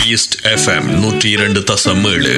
east FM நூற்றி இரண்டு தசம் ஏழு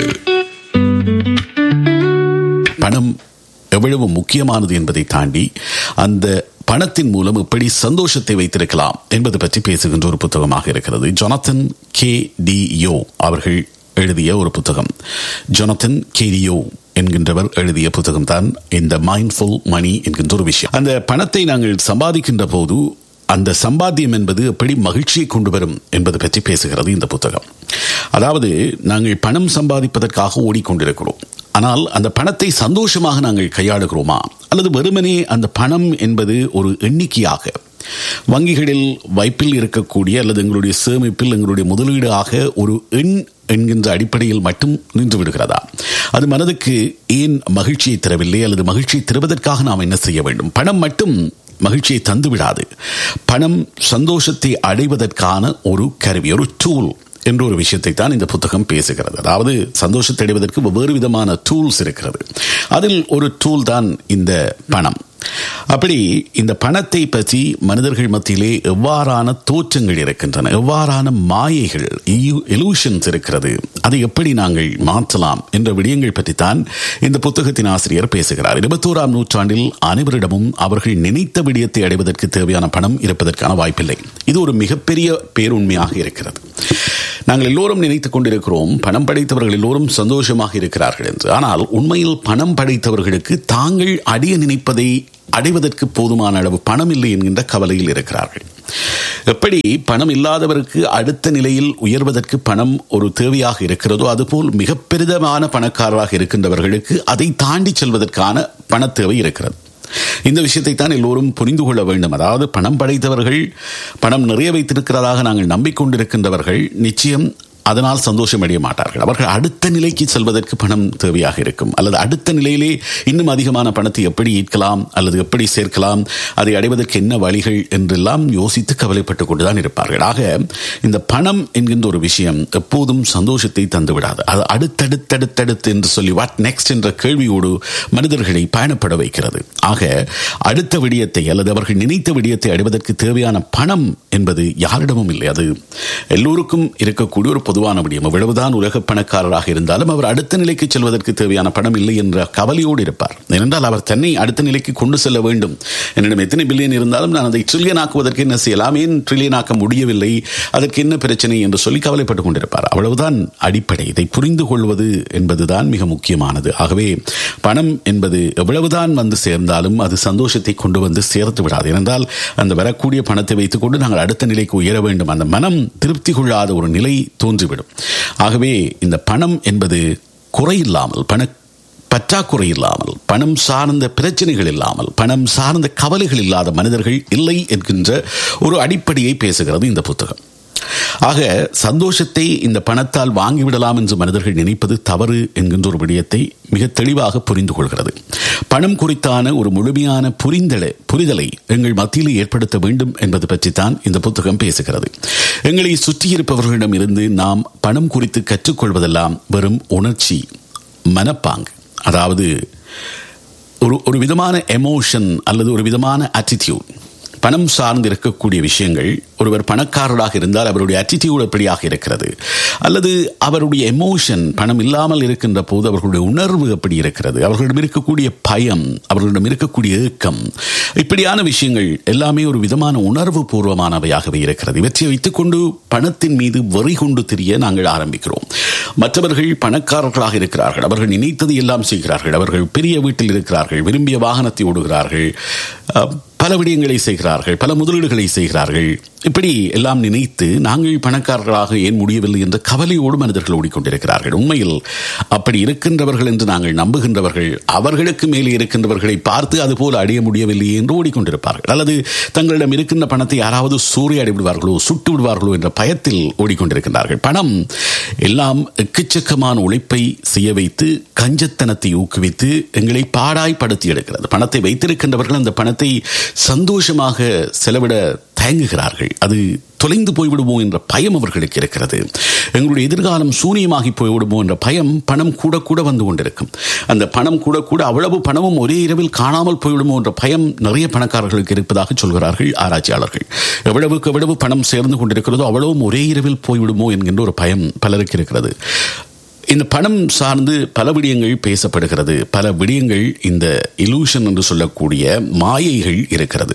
பணம் எவ்வளவு முக்கியமானது என்பதை தாண்டி அந்த பணத்தின் மூலம் எப்படி சந்தோஷத்தை வைத்திருக்கலாம் என்பது பற்றி பேசுகின்ற ஒரு புத்தகமாக இருக்கிறது ஜொனத்தன் கே டி யோ அவர்கள் எழுதிய ஒரு புத்தகம் ஜொனத்தன் கேடியோ என்கின்றவர் எழுதிய புத்தகம் தான் இந்த மைண்ட்ஃபுல் மணி என்கின்ற ஒரு விஷயம் அந்த பணத்தை நாங்கள் சம்பாதிக்கின்ற போது அந்த சம்பாத்தியம் என்பது எப்படி மகிழ்ச்சியை கொண்டு வரும் என்பது பற்றி பேசுகிறது இந்த புத்தகம் அதாவது நாங்கள் பணம் சம்பாதிப்பதற்காக ஓடிக்கொண்டிருக்கிறோம் ஆனால் அந்த பணத்தை சந்தோஷமாக நாங்கள் கையாளுகிறோமா அல்லது வெறுமனே அந்த பணம் என்பது ஒரு எண்ணிக்கையாக வங்கிகளில் வைப்பில் இருக்கக்கூடிய அல்லது எங்களுடைய சேமிப்பில் எங்களுடைய முதலீடு ஆக ஒரு எண் என்கின்ற அடிப்படையில் மட்டும் நின்று விடுகிறதா அது மனதுக்கு ஏன் மகிழ்ச்சியை தரவில்லை அல்லது மகிழ்ச்சியை தருவதற்காக நாம் என்ன செய்ய வேண்டும் பணம் மட்டும் மகிழ்ச்சியை தந்து விடாது பணம் சந்தோஷத்தை அடைவதற்கான ஒரு கருவி ஒரு டூல் என்ற ஒரு விஷயத்தை தான் இந்த புத்தகம் பேசுகிறது அதாவது சந்தோஷத்தை அடைவதற்கு வெவ்வேறு விதமான டூல்ஸ் இருக்கிறது அதில் ஒரு டூல் தான் இந்த பணம் அப்படி இந்த பணத்தை பற்றி மனிதர்கள் மத்தியிலே எவ்வாறான தோற்றங்கள் இருக்கின்றன எவ்வாறான மாயைகள் எலூஷன்ஸ் இருக்கிறது அதை எப்படி நாங்கள் மாற்றலாம் என்ற விடயங்கள் பற்றித்தான் இந்த புத்தகத்தின் ஆசிரியர் பேசுகிறார் இருபத்தோராம் நூற்றாண்டில் அனைவரிடமும் அவர்கள் நினைத்த விடயத்தை அடைவதற்கு தேவையான பணம் இருப்பதற்கான வாய்ப்பில்லை இது ஒரு மிகப்பெரிய பேருண்மையாக இருக்கிறது நாங்கள் எல்லோரும் நினைத்துக் கொண்டிருக்கிறோம் பணம் படைத்தவர்கள் எல்லோரும் சந்தோஷமாக இருக்கிறார்கள் என்று ஆனால் உண்மையில் பணம் படைத்தவர்களுக்கு தாங்கள் அடைய நினைப்பதை அடைவதற்கு போதுமான அளவு பணம் இல்லை என்கின்ற கவலையில் இருக்கிறார்கள் எப்படி பணம் இல்லாதவருக்கு அடுத்த நிலையில் உயர்வதற்கு பணம் ஒரு தேவையாக இருக்கிறதோ அதுபோல் மிக பெரிதமான பணக்காரராக இருக்கின்றவர்களுக்கு அதை தாண்டி செல்வதற்கான பண தேவை இருக்கிறது இந்த விஷயத்தை தான் எல்லோரும் புரிந்து கொள்ள வேண்டும் அதாவது பணம் படைத்தவர்கள் பணம் நிறைய வைத்திருக்கிறதாக நாங்கள் நம்பிக்கொண்டிருக்கின்றவர்கள் நிச்சயம் அதனால் சந்தோஷம் அடைய மாட்டார்கள் அவர்கள் அடுத்த நிலைக்கு செல்வதற்கு பணம் தேவையாக இருக்கும் அல்லது அடுத்த நிலையிலே இன்னும் அதிகமான பணத்தை எப்படி ஈர்க்கலாம் அல்லது எப்படி சேர்க்கலாம் அதை அடைவதற்கு என்ன வழிகள் என்றெல்லாம் யோசித்து கவலைப்பட்டுக் கொண்டுதான் இருப்பார்கள் ஆக இந்த பணம் என்கின்ற ஒரு விஷயம் எப்போதும் சந்தோஷத்தை தந்துவிடாது அது அடுத்தடுத்தடுத்தடுத்து என்று சொல்லி வாட் நெக்ஸ்ட் என்ற கேள்வியோடு மனிதர்களை பயணப்பட வைக்கிறது ஆக அடுத்த விடயத்தை அல்லது அவர்கள் நினைத்த விடயத்தை அடைவதற்கு தேவையான பணம் என்பது யாரிடமும் இல்லை அது எல்லோருக்கும் இருக்கக்கூடிய ஒரு பொதுவான விடயம் எவ்வளவுதான் உலக பணக்காரராக இருந்தாலும் அவர் அடுத்த நிலைக்கு செல்வதற்கு தேவையான பணம் இல்லை என்ற கவலையோடு இருப்பார் ஏனென்றால் அவர் தன்னை அடுத்த நிலைக்கு கொண்டு செல்ல வேண்டும் என்னிடம் எத்தனை பில்லியன் இருந்தாலும் நான் அதை ட்ரில்லியன் ஆக்குவதற்கு என்ன செய்யலாம் ஏன் ட்ரில்லியன் ஆக்க முடியவில்லை அதற்கு என்ன பிரச்சனை என்று சொல்லி கவலைப்பட்டுக் கொண்டிருப்பார் அவ்வளவுதான் அடிப்படை இதை புரிந்து கொள்வது என்பதுதான் மிக முக்கியமானது ஆகவே பணம் என்பது எவ்வளவுதான் வந்து சேர்ந்தாலும் அது சந்தோஷத்தை கொண்டு வந்து சேர்த்து விடாது ஏனென்றால் அந்த வரக்கூடிய பணத்தை வைத்துக் கொண்டு நாங்கள் அடுத்த நிலைக்கு உயர வேண்டும் அந்த மனம் திருப்தி கொள்ளாத ஒரு நிலை தோன்றிவிடும் ஆகவே இந்த பணம் என்பது குறையில்லாமல் பண பற்றாக்குறை இல்லாமல் பணம் சார்ந்த பிரச்சனைகள் இல்லாமல் பணம் சார்ந்த கவலைகள் இல்லாத மனிதர்கள் இல்லை என்கின்ற ஒரு அடிப்படையை பேசுகிறது இந்த புத்தகம் ஆக சந்தோஷத்தை இந்த பணத்தால் வாங்கிவிடலாம் என்று மனிதர்கள் நினைப்பது தவறு என்கின்ற ஒரு விடயத்தை மிக தெளிவாக புரிந்து கொள்கிறது பணம் குறித்தான ஒரு முழுமையான புரிந்தலை புரிதலை எங்கள் மத்தியில் ஏற்படுத்த வேண்டும் என்பது பற்றித்தான் இந்த புத்தகம் பேசுகிறது எங்களை சுற்றியிருப்பவர்களிடம் இருந்து நாம் பணம் குறித்து கற்றுக்கொள்வதெல்லாம் வெறும் உணர்ச்சி மனப்பாங்கு அதாவது ஒரு ஒரு விதமான எமோஷன் அல்லது ஒரு விதமான ஆட்டிடியூட் பணம் சார்ந்து இருக்கக்கூடிய விஷயங்கள் ஒருவர் பணக்காரராக இருந்தால் அவருடைய அட்டிடியூட் எப்படியாக இருக்கிறது அல்லது அவருடைய எமோஷன் பணம் இல்லாமல் இருக்கின்ற போது அவர்களுடைய உணர்வு எப்படி இருக்கிறது அவர்களிடம் இருக்கக்கூடிய பயம் அவர்களிடம் இருக்கக்கூடிய ஏக்கம் இப்படியான விஷயங்கள் எல்லாமே ஒரு விதமான உணர்வு பூர்வமானவையாகவே இருக்கிறது இவற்றை வைத்துக்கொண்டு பணத்தின் மீது வெறி கொண்டு தெரிய நாங்கள் ஆரம்பிக்கிறோம் மற்றவர்கள் பணக்காரர்களாக இருக்கிறார்கள் அவர்கள் நினைத்தது எல்லாம் செய்கிறார்கள் அவர்கள் பெரிய வீட்டில் இருக்கிறார்கள் விரும்பிய வாகனத்தை ஓடுகிறார்கள் பல விடயங்களை செய்கிறார்கள் பல முதலீடுகளை செய்கிறார்கள் இப்படி எல்லாம் நினைத்து நாங்கள் பணக்காரர்களாக ஏன் முடியவில்லை என்ற கவலையோடு மனிதர்கள் ஓடிக்கொண்டிருக்கிறார்கள் உண்மையில் அப்படி இருக்கின்றவர்கள் என்று நாங்கள் நம்புகின்றவர்கள் அவர்களுக்கு மேலே இருக்கின்றவர்களை பார்த்து அதுபோல் அடைய முடியவில்லை என்று ஓடிக்கொண்டிருப்பார்கள் அல்லது தங்களிடம் இருக்கின்ற பணத்தை யாராவது சூறையாடி விடுவார்களோ சுட்டு விடுவார்களோ என்ற பயத்தில் ஓடிக்கொண்டிருக்கின்றார்கள் பணம் எல்லாம் எக்கச்சக்கமான உழைப்பை செய்ய வைத்து கஞ்சத்தனத்தை ஊக்குவித்து எங்களை பாடாய்படுத்தி எடுக்கிறது பணத்தை வைத்திருக்கின்றவர்கள் அந்த பணத்தை சந்தோஷமாக செலவிட தயங்குகிறார்கள் அது தொலைந்து போய்விடுமோ என்ற பயம் அவர்களுக்கு இருக்கிறது எங்களுடைய எதிர்காலம் சூனியமாகி போய்விடுமோ என்ற பயம் பணம் கூட கூட வந்து கொண்டிருக்கும் அந்த பணம் கூட கூட அவ்வளவு பணமும் ஒரே இரவில் காணாமல் போய்விடுமோ என்ற பயம் நிறைய பணக்காரர்களுக்கு இருப்பதாக சொல்கிறார்கள் ஆராய்ச்சியாளர்கள் எவ்வளவுக்கு எவ்வளவு பணம் சேர்ந்து கொண்டிருக்கிறதோ அவ்வளவும் ஒரே இரவில் போய்விடுமோ என்கின்ற ஒரு பயம் பலருக்கு இருக்கிறது இந்த பணம் சார்ந்து பல விடயங்கள் பேசப்படுகிறது பல விடயங்கள் இந்த இலூஷன் என்று சொல்லக்கூடிய மாயைகள் இருக்கிறது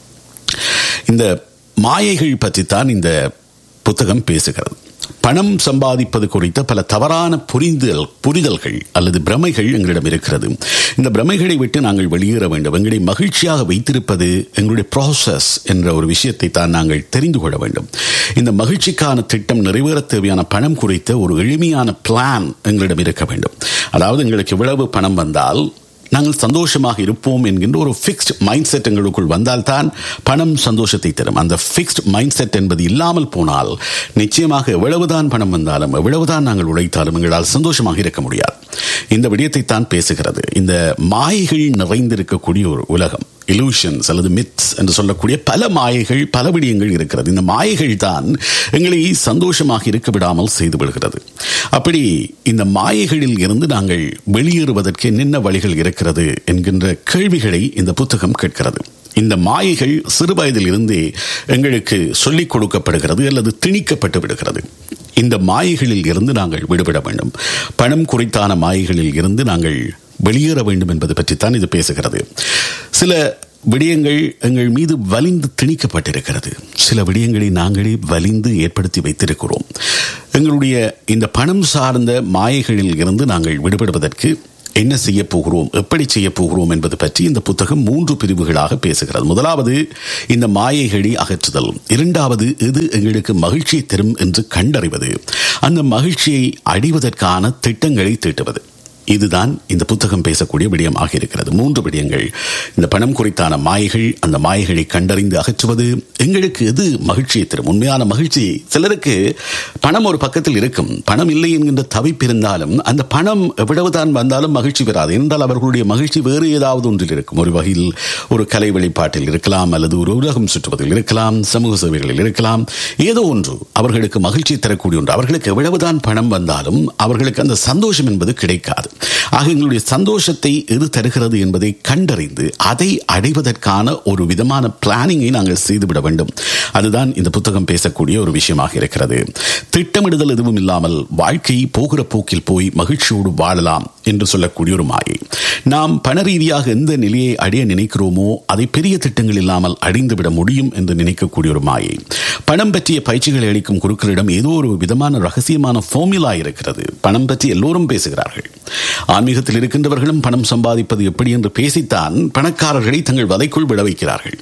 இந்த மாயைகள் பற்றித்தான் இந்த புத்தகம் பேசுகிறது பணம் சம்பாதிப்பது குறித்த பல தவறான புரிதல் புரிதல்கள் அல்லது பிரமைகள் எங்களிடம் இருக்கிறது இந்த பிரமைகளை விட்டு நாங்கள் வெளியேற வேண்டும் எங்களை மகிழ்ச்சியாக வைத்திருப்பது எங்களுடைய ப்ராசஸ் என்ற ஒரு விஷயத்தை தான் நாங்கள் தெரிந்து கொள்ள வேண்டும் இந்த மகிழ்ச்சிக்கான திட்டம் நிறைவேற தேவையான பணம் குறித்த ஒரு எளிமையான பிளான் எங்களிடம் இருக்க வேண்டும் அதாவது எங்களுக்கு இவ்வளவு பணம் வந்தால் நாங்கள் சந்தோஷமாக இருப்போம் என்கின்ற ஒரு ஃபிக்ஸ்ட் மைண்ட் செட் எங்களுக்குள் வந்தால்தான் பணம் சந்தோஷத்தை தரும் அந்த ஃபிக்ஸ்ட் மைண்ட் செட் என்பது இல்லாமல் போனால் நிச்சயமாக எவ்வளவுதான் பணம் வந்தாலும் எவ்வளவுதான் நாங்கள் உழைத்தாலும் எங்களால் சந்தோஷமாக இருக்க முடியாது இந்த விடயத்தை தான் பேசுகிறது இந்த மாயைகள் நிறைந்திருக்கக்கூடிய ஒரு உலகம் இலூஷன்ஸ் அல்லது மித்ஸ் என்று சொல்லக்கூடிய பல மாயைகள் பல விடயங்கள் இருக்கிறது இந்த மாயைகள் தான் எங்களை சந்தோஷமாக இருக்க விடாமல் செய்து விடுகிறது அப்படி இந்த மாயைகளில் இருந்து நாங்கள் வெளியேறுவதற்கு என்னென்ன வழிகள் இருக்கிறது என்கின்ற கேள்விகளை இந்த புத்தகம் கேட்கிறது இந்த மாயைகள் சிறு வயதில் இருந்தே எங்களுக்கு சொல்லிக் கொடுக்கப்படுகிறது அல்லது திணிக்கப்பட்டு விடுகிறது இந்த மாயைகளில் இருந்து நாங்கள் விடுபட வேண்டும் பணம் குறித்தான மாயைகளில் இருந்து நாங்கள் வெளியேற வேண்டும் என்பது பற்றித்தான் இது பேசுகிறது சில விடயங்கள் எங்கள் மீது வலிந்து திணிக்கப்பட்டிருக்கிறது சில விடயங்களை நாங்களே வலிந்து ஏற்படுத்தி வைத்திருக்கிறோம் எங்களுடைய இந்த பணம் சார்ந்த மாயைகளில் இருந்து நாங்கள் விடுபடுவதற்கு என்ன செய்ய போகிறோம் எப்படி செய்ய போகிறோம் என்பது பற்றி இந்த புத்தகம் மூன்று பிரிவுகளாக பேசுகிறது முதலாவது இந்த மாயைகளை அகற்றுதல் இரண்டாவது எது எங்களுக்கு மகிழ்ச்சியை தரும் என்று கண்டறிவது அந்த மகிழ்ச்சியை அடைவதற்கான திட்டங்களை தீட்டுவது இதுதான் இந்த புத்தகம் பேசக்கூடிய விடயமாக இருக்கிறது மூன்று விடயங்கள் இந்த பணம் குறித்தான மாயைகள் அந்த மாயைகளை கண்டறிந்து அகற்றுவது எங்களுக்கு எது மகிழ்ச்சியை தரும் உண்மையான மகிழ்ச்சி சிலருக்கு பணம் ஒரு பக்கத்தில் இருக்கும் பணம் இல்லை என்கின்ற தவிப்பு இருந்தாலும் அந்த பணம் எவ்வளவுதான் வந்தாலும் மகிழ்ச்சி பெறாது என்றால் அவர்களுடைய மகிழ்ச்சி வேறு ஏதாவது ஒன்றில் இருக்கும் ஒரு வகையில் ஒரு கலை வெளிப்பாட்டில் இருக்கலாம் அல்லது ஒரு உலகம் சுற்றுவதில் இருக்கலாம் சமூக சேவைகளில் இருக்கலாம் ஏதோ ஒன்று அவர்களுக்கு மகிழ்ச்சி தரக்கூடிய ஒன்று அவர்களுக்கு எவ்வளவுதான் பணம் வந்தாலும் அவர்களுக்கு அந்த சந்தோஷம் என்பது கிடைக்காது ஆக எங்களுடைய சந்தோஷத்தை எது தருகிறது என்பதை கண்டறிந்து அதை அடைவதற்கான ஒரு விதமான பிளானிங்கை நாங்கள் செய்துவிட வேண்டும் அதுதான் இந்த புத்தகம் பேசக்கூடிய ஒரு விஷயமாக இருக்கிறது திட்டமிடுதல் எதுவும் இல்லாமல் வாழ்க்கை போகிற போக்கில் போய் மகிழ்ச்சியோடு வாழலாம் என்று சொல்லக்கூடிய ஒரு மாயை நாம் பண ரீதியாக எந்த நிலையை அடைய நினைக்கிறோமோ அதை பெரிய திட்டங்கள் இல்லாமல் அடைந்துவிட முடியும் என்று நினைக்கக்கூடிய ஒரு மாயை பணம் பற்றிய பயிற்சிகளை அளிக்கும் குருக்களிடம் ஏதோ ஒரு விதமான ரகசியமான ஃபார்முலா இருக்கிறது பணம் பற்றி எல்லோரும் பேசுகிறார்கள் ஆன்மீகத்தில் இருக்கின்றவர்களும் பணம் சம்பாதிப்பது எப்படி என்று பேசித்தான் பணக்காரர்களை தங்கள் வலைக்குள் விட வைக்கிறார்கள்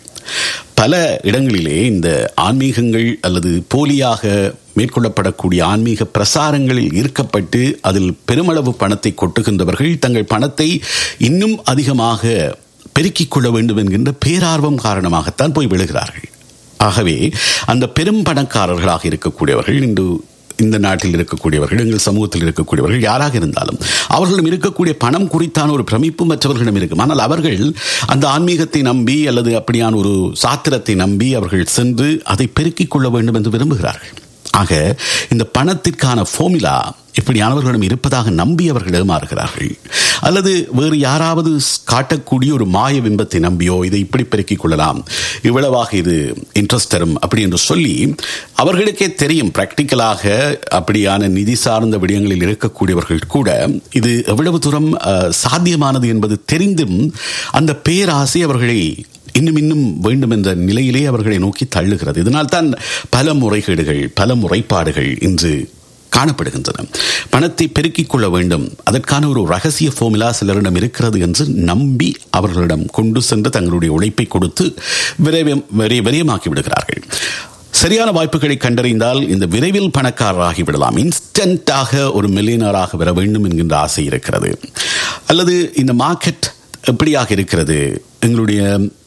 பல இடங்களிலே இந்த ஆன்மீகங்கள் அல்லது போலியாக மேற்கொள்ளப்படக்கூடிய ஆன்மீக பிரசாரங்களில் ஈர்க்கப்பட்டு அதில் பெருமளவு பணத்தை கொட்டுகின்றவர்கள் தங்கள் பணத்தை இன்னும் அதிகமாக பெருக்கிக் கொள்ள வேண்டும் என்கின்ற பேரார்வம் காரணமாகத்தான் போய் விழுகிறார்கள் ஆகவே அந்த பெரும் பணக்காரர்களாக இருக்கக்கூடியவர்கள் இன்று இந்த நாட்டில் இருக்கக்கூடியவர்கள் எங்கள் சமூகத்தில் இருக்கக்கூடியவர்கள் யாராக இருந்தாலும் அவர்களிடம் இருக்கக்கூடிய பணம் குறித்தான ஒரு பிரமிப்பு மற்றவர்களிடம் இருக்கும் ஆனால் அவர்கள் அந்த ஆன்மீகத்தை நம்பி அல்லது அப்படியான ஒரு சாத்திரத்தை நம்பி அவர்கள் சென்று அதை பெருக்கிக் கொள்ள வேண்டும் என்று விரும்புகிறார்கள் ஆக இந்த பணத்திற்கான ஃபார்முலா இப்படியானவர்களிடம் இருப்பதாக நம்பி அவர்கள் ஏமாறுகிறார்கள் அல்லது வேறு யாராவது காட்டக்கூடிய ஒரு மாய பிம்பத்தை நம்பியோ இதை இப்படி பெருக்கிக் கொள்ளலாம் இவ்வளவாக இது இன்ட்ரெஸ்ட் தரும் அப்படி என்று சொல்லி அவர்களுக்கே தெரியும் பிராக்டிக்கலாக அப்படியான நிதி சார்ந்த விடயங்களில் இருக்கக்கூடியவர்கள் கூட இது எவ்வளவு தூரம் சாத்தியமானது என்பது தெரிந்தும் அந்த பேராசை அவர்களை இன்னும் இன்னும் வேண்டும் என்ற நிலையிலே அவர்களை நோக்கி தள்ளுகிறது இதனால் தான் பல முறைகேடுகள் பல முறைப்பாடுகள் இன்று காணப்படுகின்றன பணத்தை பெருக்கிக் கொள்ள வேண்டும் அதற்கான ஒரு ரகசிய ஃபோமிலா சிலரிடம் இருக்கிறது என்று நம்பி அவர்களிடம் கொண்டு சென்று தங்களுடைய உழைப்பை கொடுத்து விரைவம் விரயமாக்கி விடுகிறார்கள் சரியான வாய்ப்புகளை கண்டறிந்தால் இந்த விரைவில் பணக்காரராகி விடலாம் இன்ஸ்டன்டாக ஒரு மில்லியனராக வர வேண்டும் என்கின்ற ஆசை இருக்கிறது அல்லது இந்த மார்க்கெட் எப்படியாக இருக்கிறது எங்களுடைய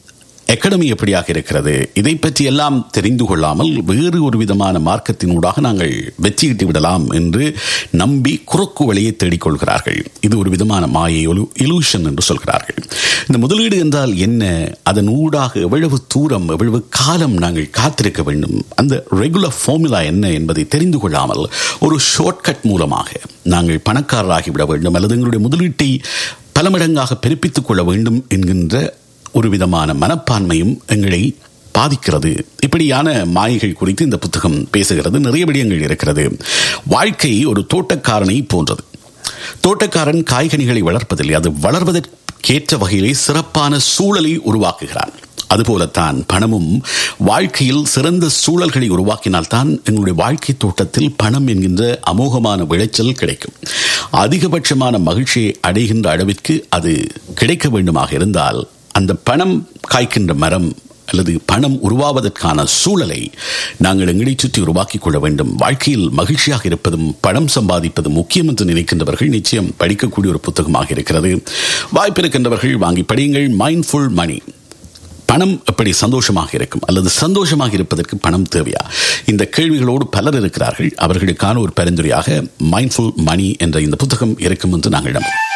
எக்கடமி எப்படியாக இருக்கிறது இதை பற்றி எல்லாம் தெரிந்து கொள்ளாமல் வேறு ஒரு விதமான மார்க்கத்தினூடாக நாங்கள் வெற்றியிட்டு விடலாம் என்று நம்பி குறுக்கு வழியை தேடிக்கொள்கிறார்கள் இது ஒரு விதமான மாயை இலூஷன் என்று சொல்கிறார்கள் இந்த முதலீடு என்றால் என்ன அதன் ஊடாக எவ்வளவு தூரம் எவ்வளவு காலம் நாங்கள் காத்திருக்க வேண்டும் அந்த ரெகுலர் ஃபார்முலா என்ன என்பதை தெரிந்து கொள்ளாமல் ஒரு ஷார்ட்கட் மூலமாக நாங்கள் பணக்காரராகிவிட வேண்டும் அல்லது எங்களுடைய முதலீட்டை பல மடங்காக பெருப்பித்துக் கொள்ள வேண்டும் என்கின்ற ஒரு விதமான மனப்பான்மையும் எங்களை பாதிக்கிறது இப்படியான மாயைகள் குறித்து இந்த புத்தகம் பேசுகிறது நிறைய விடயங்கள் இருக்கிறது வாழ்க்கை ஒரு தோட்டக்காரனை போன்றது தோட்டக்காரன் காய்கனிகளை வளர்ப்பதில்லை அது வளர்வதற்கேற்ற வகையிலே சிறப்பான சூழலை உருவாக்குகிறான் அதுபோலத்தான் பணமும் வாழ்க்கையில் சிறந்த சூழல்களை உருவாக்கினால்தான் எங்களுடைய வாழ்க்கை தோட்டத்தில் பணம் என்கின்ற அமோகமான விளைச்சல் கிடைக்கும் அதிகபட்சமான மகிழ்ச்சியை அடைகின்ற அளவிற்கு அது கிடைக்க வேண்டுமாக இருந்தால் அந்த பணம் காய்க்கின்ற மரம் அல்லது பணம் உருவாவதற்கான சூழலை நாங்கள் எங்களை சுற்றி உருவாக்கிக் கொள்ள வேண்டும் வாழ்க்கையில் மகிழ்ச்சியாக இருப்பதும் பணம் சம்பாதிப்பதும் முக்கியம் என்று நினைக்கின்றவர்கள் நிச்சயம் படிக்கக்கூடிய ஒரு புத்தகமாக இருக்கிறது வாய்ப்பிருக்கின்றவர்கள் வாங்கி படியுங்கள் மைண்ட்ஃபுல் மணி பணம் எப்படி சந்தோஷமாக இருக்கும் அல்லது சந்தோஷமாக இருப்பதற்கு பணம் தேவையா இந்த கேள்விகளோடு பலர் இருக்கிறார்கள் அவர்களுக்கான ஒரு பரிந்துரையாக மைண்ட்ஃபுல் மணி என்ற இந்த புத்தகம் இருக்கும் என்று நாங்கள் நம்புகிறோம்